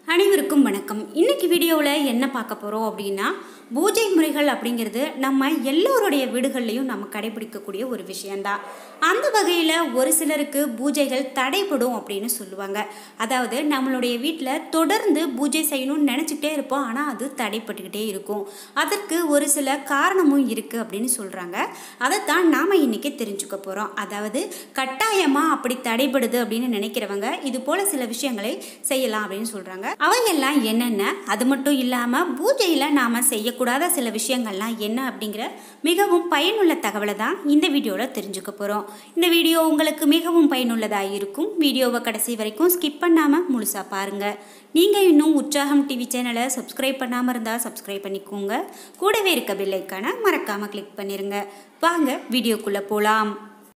அனைவருக்கும் வணக்கம் இன்னைக்கு வீடியோவில் என்ன பார்க்க போகிறோம் அப்படின்னா பூஜை முறைகள் அப்படிங்கிறது நம்ம எல்லோருடைய வீடுகள்லையும் நம்ம கடைபிடிக்கக்கூடிய ஒரு விஷயந்தான் அந்த வகையில் ஒரு சிலருக்கு பூஜைகள் தடைப்படும் அப்படின்னு சொல்லுவாங்க அதாவது நம்மளுடைய வீட்டில் தொடர்ந்து பூஜை செய்யணும்னு நினச்சிக்கிட்டே இருப்போம் ஆனால் அது தடைப்பட்டுக்கிட்டே இருக்கும் அதற்கு ஒரு சில காரணமும் இருக்குது அப்படின்னு சொல்கிறாங்க அதைத்தான் நாம் இன்னைக்கு தெரிஞ்சுக்க போகிறோம் அதாவது கட்டாயமாக அப்படி தடைபடுது அப்படின்னு நினைக்கிறவங்க இது போல சில விஷயங்களை செய்யலாம் அப்படின்னு சொல்கிறாங்க அவையெல்லாம் என்னென்ன அது மட்டும் இல்லாமல் பூஜையில் நாம் செய்யக்கூடாத சில விஷயங்கள்லாம் என்ன அப்படிங்கிற மிகவும் பயனுள்ள தகவலை தான் இந்த வீடியோவில் தெரிஞ்சுக்க போகிறோம் இந்த வீடியோ உங்களுக்கு மிகவும் பயனுள்ளதாக இருக்கும் வீடியோவை கடைசி வரைக்கும் ஸ்கிப் பண்ணாமல் முழுசாக பாருங்கள் நீங்கள் இன்னும் உற்சாகம் டிவி சேனலை சப்ஸ்கிரைப் பண்ணாமல் இருந்தால் சப்ஸ்கிரைப் பண்ணிக்கோங்க கூடவே இருக்க பெல்லைக்கான மறக்காமல் கிளிக் பண்ணிடுங்க வாங்க வீடியோக்குள்ளே போகலாம்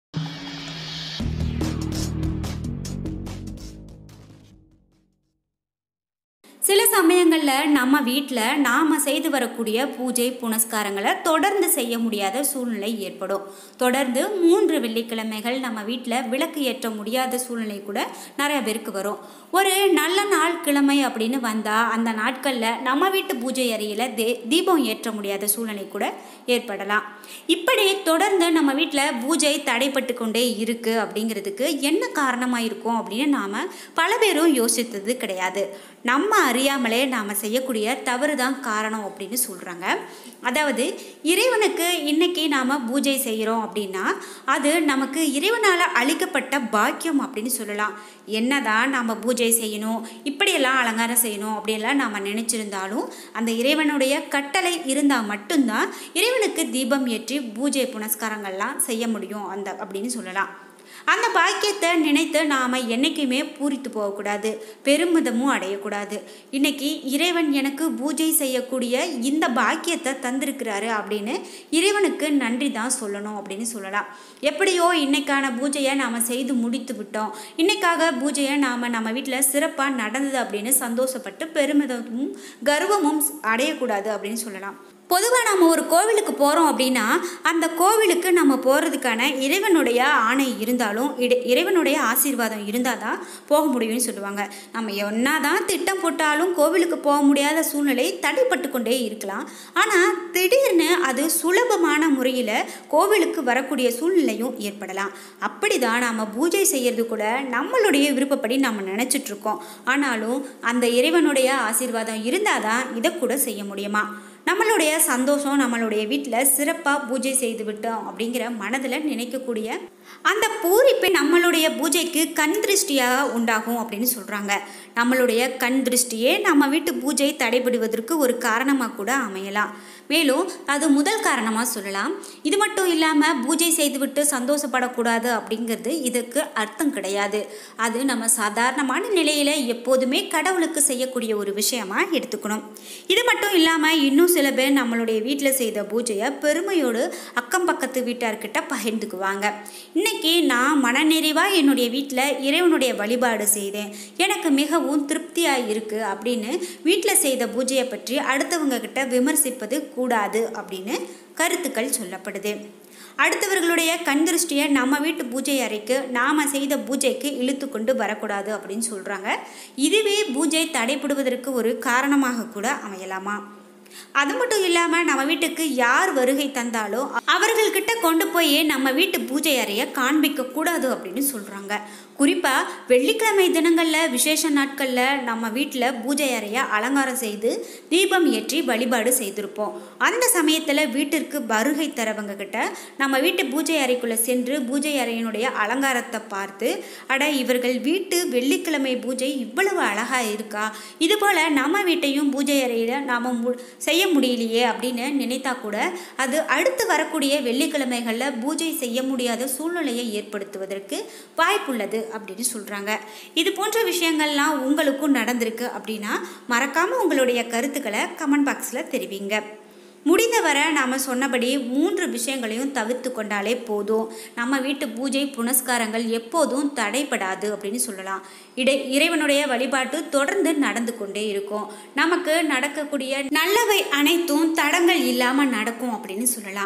சில சமயங்களில் நம்ம வீட்டில் நாம் செய்து வரக்கூடிய பூஜை புனஸ்காரங்களை தொடர்ந்து செய்ய முடியாத சூழ்நிலை ஏற்படும் தொடர்ந்து மூன்று வெள்ளிக்கிழமைகள் நம்ம வீட்டில் விளக்கு ஏற்ற முடியாத சூழ்நிலை கூட நிறைய பேருக்கு வரும் ஒரு நல்ல நாள் கிழமை அப்படின்னு வந்தால் அந்த நாட்களில் நம்ம வீட்டு பூஜை அறையில் தே தீபம் ஏற்ற முடியாத சூழ்நிலை கூட ஏற்படலாம் இப்படி தொடர்ந்து நம்ம வீட்டில் பூஜை தடைப்பட்டு கொண்டே இருக்குது அப்படிங்கிறதுக்கு என்ன காரணமாக இருக்கும் அப்படின்னு நாம் பல பேரும் யோசித்தது கிடையாது நம்ம அறியாமலே நாம் செய்யக்கூடிய தவறு தான் காரணம் அப்படின்னு சொல்கிறாங்க அதாவது இறைவனுக்கு இன்னைக்கு நாம் பூஜை செய்கிறோம் அப்படின்னா அது நமக்கு இறைவனால் அளிக்கப்பட்ட பாக்கியம் அப்படின்னு சொல்லலாம் என்னதான் நம்ம பூஜை செய்யணும் இப்படியெல்லாம் அலங்காரம் செய்யணும் அப்படியெல்லாம் நாம் நினச்சிருந்தாலும் அந்த இறைவனுடைய கட்டளை இருந்தால் மட்டும்தான் இறைவனுக்கு தீபம் ஏற்றி பூஜை புனஸ்காரங்கள்லாம் செய்ய முடியும் அந்த அப்படின்னு சொல்லலாம் அந்த பாக்கியத்தை நினைத்து நாம் என்றைக்குமே பூரித்து போகக்கூடாது பெருமிதமும் அடையக்கூடாது இன்னைக்கு இறைவன் எனக்கு பூஜை செய்யக்கூடிய இந்த பாக்கியத்தை தந்திருக்கிறாரு அப்படின்னு இறைவனுக்கு நன்றி தான் சொல்லணும் அப்படின்னு சொல்லலாம் எப்படியோ இன்னைக்கான பூஜையை நாம் செய்து முடித்து விட்டோம் இன்னைக்காக பூஜையை நாம் நம்ம வீட்டில் சிறப்பாக நடந்தது அப்படின்னு சந்தோஷப்பட்டு பெருமிதமும் கர்வமும் அடையக்கூடாது அப்படின்னு சொல்லலாம் பொதுவாக நம்ம ஒரு கோவிலுக்கு போகிறோம் அப்படின்னா அந்த கோவிலுக்கு நம்ம போகிறதுக்கான இறைவனுடைய ஆணை இருந்தாலும் இட இறைவனுடைய ஆசீர்வாதம் இருந்தால் தான் போக முடியும்னு சொல்லுவாங்க நம்ம என்ன தான் திட்டம் போட்டாலும் கோவிலுக்கு போக முடியாத சூழ்நிலை தடைப்பட்டு கொண்டே இருக்கலாம் ஆனால் திடீர்னு அது சுலபமான முறையில் கோவிலுக்கு வரக்கூடிய சூழ்நிலையும் ஏற்படலாம் அப்படி தான் நம்ம பூஜை செய்கிறது கூட நம்மளுடைய விருப்பப்படி நம்ம நினச்சிட்ருக்கோம் ஆனாலும் அந்த இறைவனுடைய ஆசீர்வாதம் இருந்தால் தான் இதை கூட செய்ய முடியுமா நம்மளுடைய சந்தோஷம் நம்மளுடைய வீட்டில் சிறப்பாக பூஜை செய்து விட்டோம் அப்படிங்கிற மனதில் நினைக்கக்கூடிய அந்த பூரிப்பு நம்மளுடைய பூஜைக்கு கண் திருஷ்டியாக உண்டாகும் அப்படின்னு சொல்கிறாங்க நம்மளுடைய கண் திருஷ்டியே நம்ம வீட்டு பூஜை தடைபடுவதற்கு ஒரு காரணமாக கூட அமையலாம் மேலும் அது முதல் காரணமாக சொல்லலாம் இது மட்டும் இல்லாமல் பூஜை செய்துவிட்டு சந்தோஷப்படக்கூடாது அப்படிங்கிறது இதுக்கு அர்த்தம் கிடையாது அது நம்ம சாதாரணமான நிலையில் எப்போதுமே கடவுளுக்கு செய்யக்கூடிய ஒரு விஷயமா எடுத்துக்கணும் இது மட்டும் இல்லாமல் இன்னும் சில பேர் நம்மளுடைய வீட்டில் செய்த பூஜையை பெருமையோடு அக்கம் பக்கத்து வீட்டார்கிட்ட பகிர்ந்துக்குவாங்க இன்னைக்கு நான் மனநிறைவாக என்னுடைய வீட்டில் இறைவனுடைய வழிபாடு செய்தேன் எனக்கு மிகவும் திருப்தியாக இருக்குது அப்படின்னு வீட்டில் செய்த பூஜையை பற்றி அடுத்தவங்க கிட்ட விமர்சிப்பது கூடாது அப்படின்னு கருத்துக்கள் சொல்லப்படுது அடுத்தவர்களுடைய கண் திருஷ்டியை நம்ம வீட்டு பூஜை அறைக்கு நாம் செய்த பூஜைக்கு இழுத்து கொண்டு வரக்கூடாது அப்படின்னு சொல்கிறாங்க இதுவே பூஜை தடைப்படுவதற்கு ஒரு காரணமாக கூட அமையலாமா அது மட்டும் இல்லாமல் நம்ம வீட்டுக்கு யார் வருகை தந்தாலும் அவர்கள்கிட்ட கொண்டு போய் நம்ம வீட்டு பூஜை அறையை காண்பிக்க கூடாது அப்படின்னு சொல்கிறாங்க குறிப்பாக வெள்ளிக்கிழமை தினங்களில் விசேஷ நாட்களில் நம்ம வீட்டில் பூஜை அறையை அலங்காரம் செய்து தீபம் ஏற்றி வழிபாடு செய்திருப்போம் அந்த சமயத்தில் வீட்டிற்கு வருகை தரவங்க கிட்ட நம்ம வீட்டு பூஜை அறைக்குள்ளே சென்று பூஜை அறையினுடைய அலங்காரத்தை பார்த்து அட இவர்கள் வீட்டு வெள்ளிக்கிழமை பூஜை இவ்வளவு அழகாக இருக்கா இதுபோல் நம்ம வீட்டையும் பூஜை அறையில் நாம் மு செய்ய முடியலையே அப்படின்னு நினைத்தா கூட அது அடுத்து வரக்கூடிய வெள்ளிக்கிழமைகளில் பூஜை செய்ய முடியாத சூழ்நிலையை ஏற்படுத்துவதற்கு வாய்ப்புள்ளது அப்படின்னு சொல்கிறாங்க இது போன்ற விஷயங்கள்லாம் உங்களுக்கும் நடந்திருக்கு அப்படின்னா மறக்காமல் உங்களுடைய கருத்துக்களை கமெண்ட் பாக்ஸில் தெரிவிங்க முடிந்தவரை நாம் சொன்னபடி மூன்று விஷயங்களையும் தவிர்த்து கொண்டாலே போதும் நம்ம வீட்டு பூஜை புனஸ்காரங்கள் எப்போதும் தடைப்படாது அப்படின்னு சொல்லலாம் இடை இறைவனுடைய வழிபாட்டு தொடர்ந்து நடந்து கொண்டே இருக்கும் நமக்கு நடக்கக்கூடிய நல்லவை அனைத்தும் தடங்கள் இல்லாமல் நடக்கும் அப்படின்னு சொல்லலாம்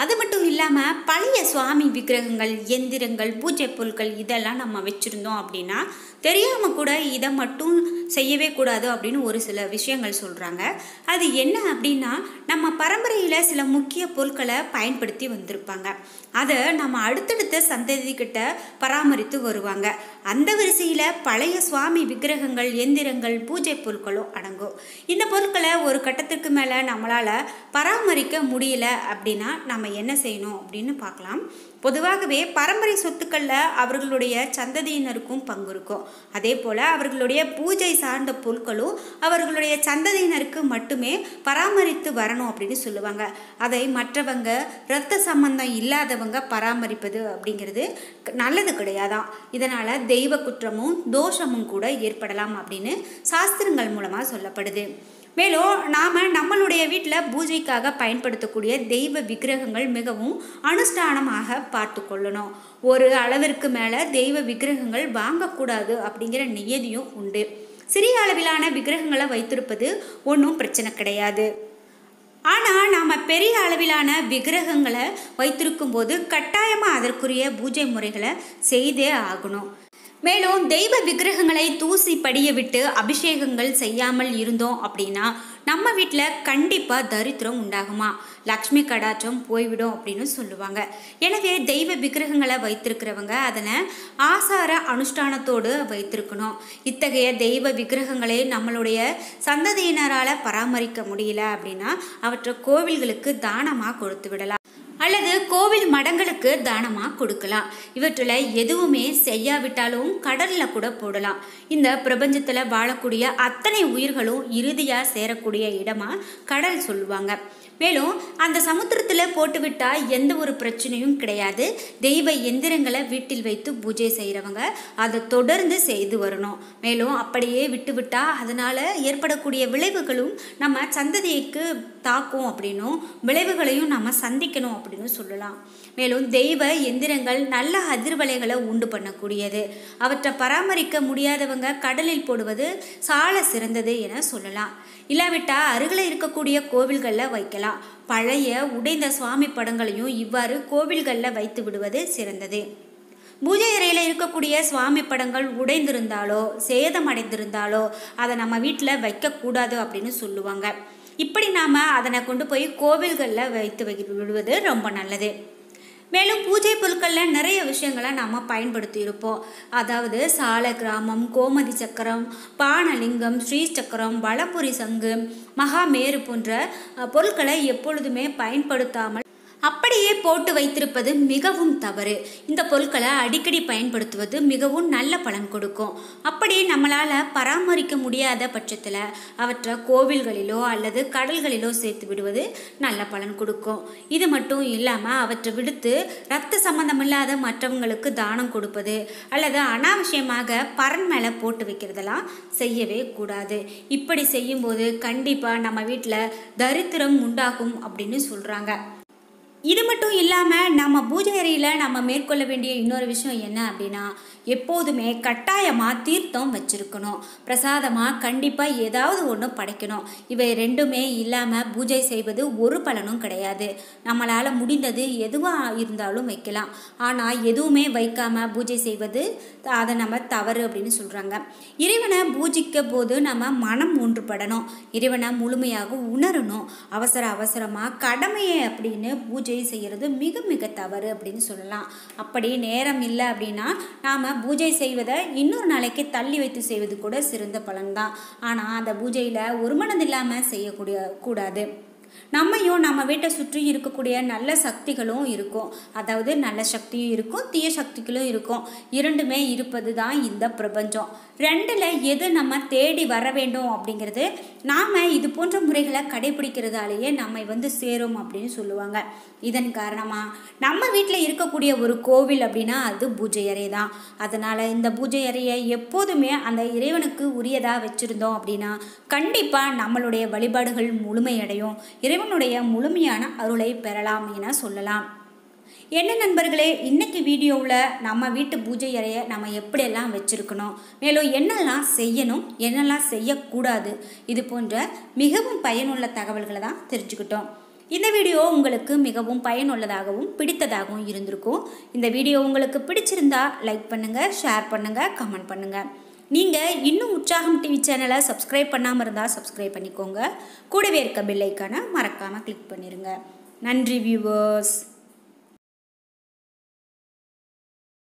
அது மட்டும் இல்லாமல் பழைய சுவாமி விக்கிரகங்கள் எந்திரங்கள் பூஜை பொருட்கள் இதெல்லாம் நம்ம வச்சுருந்தோம் அப்படின்னா தெரியாமல் கூட இதை மட்டும் செய்யவே கூடாது அப்படின்னு ஒரு சில விஷயங்கள் சொல்கிறாங்க அது என்ன அப்படின்னா நம்ம பரம்பரையில் சில முக்கிய பொருட்களை பயன்படுத்தி வந்திருப்பாங்க அதை நம்ம அடுத்தடுத்த சந்ததிக்கிட்ட பராமரித்து வருவாங்க அந்த வரிசையில் பழைய சுவாமி விக்கிரகங்கள் எந்திரங்கள் பூஜை பொருட்களும் அடங்கும் இந்த பொருட்களை ஒரு கட்டத்துக்கு மேலே நம்மளால் பராமரிக்க முடியல அப்படின்னா நம்ம என்ன செய்யணும் அப்படின்னு பார்க்கலாம் பொதுவாகவே பரம்பரை சொத்துக்களில் அவர்களுடைய சந்ததியினருக்கும் பங்கு இருக்கும் அதே போல் அவர்களுடைய பூஜை சார்ந்த பொருட்களும் அவர்களுடைய சந்ததியினருக்கு மட்டுமே பராமரித்து வரணும் அப்படின்னு சொல்லுவாங்க அதை மற்றவங்க இரத்த சம்பந்தம் இல்லாதவங்க பராமரிப்பது அப்படிங்கிறது நல்லது கிடையாதான் இதனால் தெய்வ குற்றமும் தோஷமும் கூட ஏற்படலாம் அப்படின்னு சாஸ்திரங்கள் மூலமாக சொல்லப்படுது மேலும் நாம் நம்மளுடைய வீட்டில் பூஜைக்காக பயன்படுத்தக்கூடிய தெய்வ விக்கிரகங்கள் மிகவும் அனுஷ்டானமாக பார்த்து கொள்ளணும் ஒரு அளவிற்கு மேலே தெய்வ விக்கிரகங்கள் வாங்கக்கூடாது அப்படிங்கிற நியதியும் உண்டு சிறிய அளவிலான விக்கிரகங்களை வைத்திருப்பது ஒன்றும் பிரச்சனை கிடையாது ஆனால் நாம் பெரிய அளவிலான விக்கிரகங்களை வைத்திருக்கும் போது கட்டாயமாக அதற்குரிய பூஜை முறைகளை செய்தே ஆகணும் மேலும் தெய்வ விக்கிரகங்களை தூசி படிய விட்டு அபிஷேகங்கள் செய்யாமல் இருந்தோம் அப்படின்னா நம்ம வீட்டில் கண்டிப்பாக தரித்திரம் உண்டாகுமா லக்ஷ்மி கடாச்சம் போய்விடும் அப்படின்னு சொல்லுவாங்க எனவே தெய்வ விக்கிரகங்களை வைத்திருக்கிறவங்க அதனை ஆசார அனுஷ்டானத்தோடு வைத்திருக்கணும் இத்தகைய தெய்வ விக்கிரகங்களை நம்மளுடைய சந்ததியினரால் பராமரிக்க முடியல அப்படின்னா அவற்றை கோவில்களுக்கு தானமாக கொடுத்து விடலாம் அல்லது கோவில் மடங்களுக்கு தானமாக கொடுக்கலாம் இவற்றில் எதுவுமே செய்யாவிட்டாலும் கடலில் கூட போடலாம் இந்த பிரபஞ்சத்தில் வாழக்கூடிய அத்தனை உயிர்களும் இறுதியாக சேரக்கூடிய இடமா கடல் சொல்லுவாங்க மேலும் அந்த சமுத்திரத்தில் போட்டுவிட்டால் எந்த ஒரு பிரச்சனையும் கிடையாது தெய்வ எந்திரங்களை வீட்டில் வைத்து பூஜை செய்கிறவங்க அதை தொடர்ந்து செய்து வரணும் மேலும் அப்படியே விட்டுவிட்டால் அதனால் ஏற்படக்கூடிய விளைவுகளும் நம்ம சந்ததிக்கு தாக்கும் அப்படின்னும் விளைவுகளையும் நம்ம சந்திக்கணும் அப்படின்னு சொல்லலாம் மேலும் தெய்வ எந்திரங்கள் நல்ல அதிர்வலைகளை உண்டு பண்ணக்கூடியது அவற்றை பராமரிக்க முடியாதவங்க கடலில் போடுவது சால சிறந்தது என சொல்லலாம் இல்லாவிட்டால் அருகில் இருக்கக்கூடிய கோவில்களில் வைக்கலாம் பழைய உடைந்த சுவாமி படங்களையும் இவ்வாறு கோவில்களில் வைத்து விடுவது சிறந்தது பூஜை அறையில் இருக்கக்கூடிய சுவாமி படங்கள் உடைந்திருந்தாலோ சேதமடைந்திருந்தாலோ அதை நம்ம வீட்டில் வைக்கக்கூடாது அப்படின்னு சொல்லுவாங்க இப்படி நாம் அதனை கொண்டு போய் கோவில்களில் வைத்து வை விடுவது ரொம்ப நல்லது மேலும் பூஜை பொருட்களில் நிறைய விஷயங்களை நாம் பயன்படுத்தி இருப்போம் அதாவது சால கிராமம் கோமதி சக்கரம் பானலிங்கம் ஸ்ரீ சக்கரம் வளப்புரி சங்கு மகாமேரு போன்ற பொருட்களை எப்பொழுதுமே பயன்படுத்தாமல் அப்படியே போட்டு வைத்திருப்பது மிகவும் தவறு இந்த பொருட்களை அடிக்கடி பயன்படுத்துவது மிகவும் நல்ல பலன் கொடுக்கும் அப்படி நம்மளால் பராமரிக்க முடியாத பட்சத்தில் அவற்றை கோவில்களிலோ அல்லது கடல்களிலோ சேர்த்து விடுவது நல்ல பலன் கொடுக்கும் இது மட்டும் இல்லாமல் அவற்றை விடுத்து ரத்த சம்பந்தமில்லாத மற்றவங்களுக்கு தானம் கொடுப்பது அல்லது அனாவசியமாக பரன் மேலே போட்டு வைக்கிறதெல்லாம் செய்யவே கூடாது இப்படி செய்யும்போது கண்டிப்பாக நம்ம வீட்டில் தரித்திரம் உண்டாகும் அப்படின்னு சொல்கிறாங்க இது மட்டும் இல்லாமல் நம்ம பூஜை அறையில் நம்ம மேற்கொள்ள வேண்டிய இன்னொரு விஷயம் என்ன அப்படின்னா எப்போதுமே கட்டாயமாக தீர்த்தம் வச்சுருக்கணும் பிரசாதமாக கண்டிப்பாக ஏதாவது ஒன்று படைக்கணும் இவை ரெண்டுமே இல்லாமல் பூஜை செய்வது ஒரு பலனும் கிடையாது நம்மளால் முடிந்தது எதுவாக இருந்தாலும் வைக்கலாம் ஆனால் எதுவுமே வைக்காமல் பூஜை செய்வது அதை நம்ம தவறு அப்படின்னு சொல்கிறாங்க இறைவனை பூஜிக்க போது நம்ம மனம் ஒன்றுபடணும் இறைவனை முழுமையாக உணரணும் அவசர அவசரமாக கடமையை அப்படின்னு பூஜை செய்கிறது மிக மிக தவறு அப்படின்னு சொல்லலாம் அப்படி நேரம் இல்லை அப்படின்னா நாம் பூஜை செய்வதை இன்னொரு நாளைக்கு தள்ளி வைத்து செய்வது கூட சிறந்த பலன்தான் ஆனால் அந்த பூஜையில் ஒரு மனதில்லாமல் செய்யக்கூடிய கூடாது நம்மையும் நம்ம வீட்டை சுற்றி இருக்கக்கூடிய நல்ல சக்திகளும் இருக்கும் அதாவது நல்ல சக்தியும் இருக்கும் தீய சக்திகளும் இருக்கும் இரண்டுமே இருப்பது தான் இந்த பிரபஞ்சம் ரெண்டில் எது நம்ம தேடி வர வேண்டும் அப்படிங்கிறது நாம் இது போன்ற முறைகளை கடைபிடிக்கிறதாலேயே நம்மை வந்து சேரும் அப்படின்னு சொல்லுவாங்க இதன் காரணமாக நம்ம வீட்டில் இருக்கக்கூடிய ஒரு கோவில் அப்படின்னா அது பூஜை அறை தான் அதனால் இந்த பூஜை அறையை எப்போதுமே அந்த இறைவனுக்கு உரியதாக வச்சுருந்தோம் அப்படின்னா கண்டிப்பாக நம்மளுடைய வழிபாடுகள் முழுமையடையும் இறைவனுடைய முழுமையான அருளை பெறலாம் என சொல்லலாம் என்ன நண்பர்களே இன்னைக்கு வீடியோவில் நம்ம வீட்டு பூஜை அறையை நம்ம எப்படியெல்லாம் வச்சுருக்கணும் மேலும் என்னெல்லாம் செய்யணும் என்னெல்லாம் செய்யக்கூடாது இது போன்ற மிகவும் பயனுள்ள தகவல்களை தான் தெரிஞ்சுக்கிட்டோம் இந்த வீடியோ உங்களுக்கு மிகவும் பயனுள்ளதாகவும் பிடித்ததாகவும் இருந்திருக்கும் இந்த வீடியோ உங்களுக்கு பிடிச்சிருந்தா லைக் பண்ணுங்கள் ஷேர் பண்ணுங்கள் கமெண்ட் பண்ணுங்கள் நீங்கள் இன்னும் உற்சாகம் டிவி சேனலை சப்ஸ்கிரைப் பண்ணாமல் இருந்தால் சப்ஸ்கிரைப் பண்ணிக்கோங்க கூடவே இருக்க பெல் ஐக்கானை மறக்காமல் கிளிக் பண்ணிடுங்க நன்றி வியூவர்ஸ்